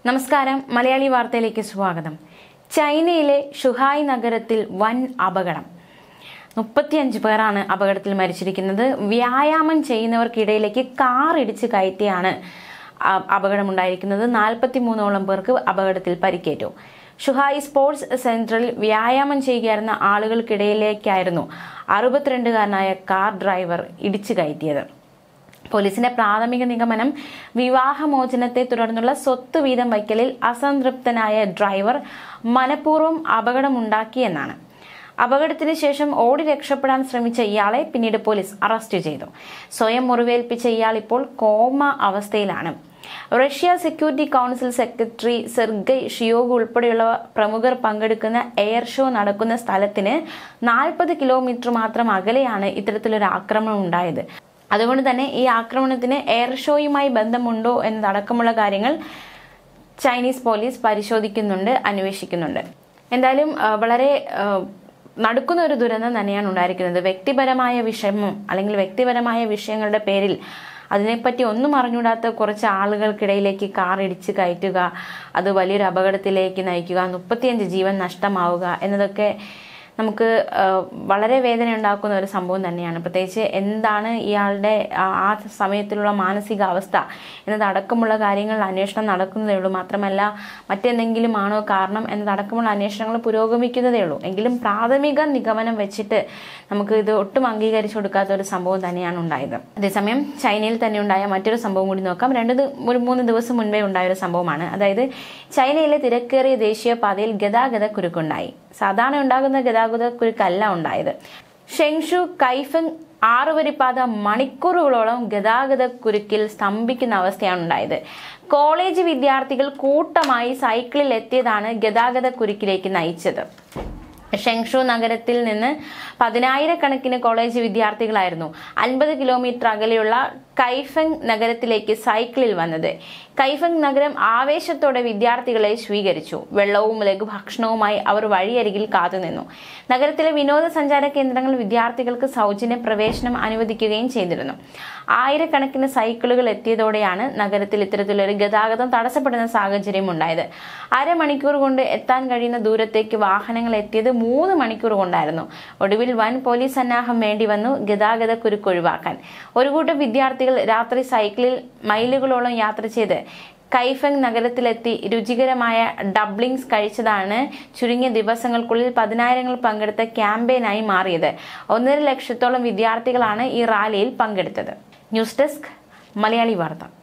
നമസ്കാരം മലയാളി വാർത്തയിലേക്ക് സ്വാഗതം ചൈനയിലെ ഷുഹായ് നഗരത്തിൽ വൻ അപകടം മുപ്പത്തിയഞ്ച് പേരാണ് അപകടത്തിൽ മരിച്ചിരിക്കുന്നത് വ്യായാമം ചെയ്യുന്നവർക്കിടയിലേക്ക് കാർ ഇടിച്ച് കയറ്റിയാണ് അ- അപകടമുണ്ടായിരിക്കുന്നത് നാൽപ്പത്തി മൂന്നോളം പേർക്ക് അപകടത്തിൽ പരിക്കേറ്റു ഷുഹായ് സ്പോർട്സ് സെന്ററിൽ വ്യായാമം ചെയ്യുകയായിരുന്ന ആളുകൾക്കിടയിലേക്കായിരുന്നു അറുപത്തിരണ്ടുകാരനായ കാർ ഡ്രൈവർ ഇടിച്ചു കയറ്റിയത് പോലീസിന്റെ പ്രാഥമിക നിഗമനം വിവാഹമോചനത്തെ തുടർന്നുള്ള സ്വത്ത് വീതം വയ്ക്കലിൽ അസംതൃപ്തനായ ഡ്രൈവർ മനഃപൂർവ്വം അപകടമുണ്ടാക്കിയെന്നാണ് അപകടത്തിന് ശേഷം ഓടി രക്ഷപ്പെടാൻ ശ്രമിച്ച ഇയാളെ പിന്നീട് പോലീസ് അറസ്റ്റ് ചെയ്തു സ്വയം മുറിവേൽപ്പിച്ച ഇയാൾ ഇപ്പോൾ കോമ അവസ്ഥയിലാണ് Russia security council secretary Sergei Shoigu ഉൾപ്പെടെയുള്ള പ്രമുഖർ പങ്കെടുക്കുന്ന എയർ ഷോ നടക്കുന്ന സ്ഥലത്തിന് നാൽപ്പത് കിലോമീറ്റർ മാത്രം അകലെയാണ് ഇത്തരത്തിലൊരു ആക്രമണം ഉണ്ടായത് അതുകൊണ്ട് തന്നെ ഈ ആക്രമണത്തിന് എയർ ഷോയുമായി ബന്ധമുണ്ടോ എന്നതടക്കമുള്ള കാര്യങ്ങൾ ചൈനീസ് പോലീസ് പരിശോധിക്കുന്നുണ്ട് അന്വേഷിക്കുന്നുണ്ട് എന്തായാലും ആ, വളരെ ആ, നടക്കുന്ന ഒരു ദുരന്തം തന്നെയാണ് ഉണ്ടായിരിക്കുന്നത് വ്യക്തിപരമായ വിഷമം അല്ലെങ്കിൽ വ്യക്തിപരമായ വിഷയങ്ങളുടെ പേരിൽ അതിനെപ്പറ്റി ഒന്നും അറിഞ്ഞൂടാത്ത കുറച്ച് ആളുകൾക്കിടയിലേക്ക് കാർ ഇടിച്ച് കയറ്റുക അത് വലിയൊരു അപകടത്തിലേക്ക് നയിക്കുക മുപ്പത്തിയഞ്ച് ജീവൻ നഷ്ടമാവുക എന്നതൊക്കെ നമുക്ക് ആ, വളരെ വേദന ഉണ്ടാക്കുന്ന ഒരു സംഭവം തന്നെയാണ് പ്രത്യേകിച്ച് എന്താണ് ഇയാളുടെ ആ ആ സമയത്തിലുള്ള മാനസികാവസ്ഥ എന്നതടക്കമുള്ള കാര്യങ്ങൾ അന്വേഷണം നടക്കുന്നതേ ഉള്ളൂ മാത്രമല്ല മറ്റെന്തെങ്കിലും ആണോ കാരണം എന്നതടക്കമുള്ള അന്വേഷണങ്ങൾ പുരോഗമിക്കുന്നതേ ഉള്ളൂ എങ്കിലും പ്രാഥമിക നിഗമനം വെച്ചിട്ട് നമുക്ക് ഇത് ഒട്ടും അംഗീകരിച്ചു കൊടുക്കാത്ത ഒരു സംഭവം തന്നെയാണ് ഉണ്ടായത് അതേസമയം ചൈനയിൽ തന്നെ ഉണ്ടായ മറ്റൊരു സംഭവം കൂടി നോക്കാം രണ്ട് ദി- ഒരു മൂന്ന് ദിവസം മുൻപേ ഉണ്ടായ ഒരു സംഭവമാണ് അതായത് ചൈനയിലെ തിരക്കേറിയ ദേശീയപാതയിൽ ഗതാഗത കുരുക്കുണ്ടായി സാധാരണ ഉണ്ടാകുന്ന ഗതാഗത കുരുക്കല്ല ഉണ്ടായത് ഷെങ്ഷു കൈഫങ് ആറുവരിപ്പാത മണിക്കൂറുകളോളം ഗതാഗത കുരുക്കിൽ സ്തംഭിക്കുന്ന അവസ്ഥയാണ് ഉണ്ടായത് കോളേജ് വിദ്യാർത്ഥികൾ കൂട്ടമായി സൈക്കിളിൽ എത്തിയതാണ് ഗതാഗത കുരുക്കിലേക്ക് നയിച്ചത് ഷെങ്ഷു നഗരത്തിൽ നിന്ന് പതിനായിരക്കണക്കിന് കോളേജ് വിദ്യാർത്ഥികളായിരുന്നു അൻപത് കിലോമീറ്റർ അകലെയുള്ള കൈഫങ് നഗരത്തിലേക്ക് സൈക്കിളിൽ വന്നത് കൈഫങ് നഗരം ആവേശത്തോടെ വിദ്യാർത്ഥികളെ സ്വീകരിച്ചു വെള്ളവും ലഘുഭക്ഷണവുമായി അവർ വഴിയരികിൽ കാത്തുനിന്നു നഗരത്തിലെ വിനോദസഞ്ചാര കേന്ദ്രങ്ങൾ വിദ്യാർത്ഥികൾക്ക് സൗജന്യ പ്രവേശനം അനുവദിക്കുകയും ചെയ്തിരുന്നു ആയിരക്കണക്കിന് സൈക്കിളുകൾ എത്തിയതോടെയാണ് നഗരത്തിൽ ഇത്തരത്തിലൊരു ഗതാഗതം തടസ്സപ്പെടുന്ന സാഹചര്യം ഉണ്ടായത് അരമണിക്കൂർ കൊണ്ട് എത്താൻ കഴിയുന്ന ദൂരത്തേക്ക് വാഹനങ്ങൾ എത്തിയത് മൂന്ന് മണിക്കൂർ കൊണ്ടായിരുന്നു ഒടുവിൽ വൻ പോലീസ് സന്നാഹം വേണ്ടി വന്നു ഗതാഗത കുരുക്ക് ഒഴിവാക്കാൻ ഒരു കൂട്ടം വിദ്യാർത്ഥികൾ രാത്രി സൈക്കിളിൽ മൈലുകളോളം യാത്ര ചെയ്ത് കൈഫങ് നഗരത്തിലെത്തി രുചികരമായ ഡബ്ലിങ്സ് കഴിച്ചതാണ് ചുരുങ്ങിയ ദിവസങ്ങൾക്കുള്ളിൽ പതിനായിരങ്ങൾ പങ്കെടുത്ത ക്യാമ്പയിനായി മാറിയത് ഒന്നര ലക്ഷത്തോളം വിദ്യാർത്ഥികളാണ് ഈ റാലിയിൽ പങ്കെടുത്തത് ന്യൂസ് ഡെസ്ക് മലയാളി വാർത്ത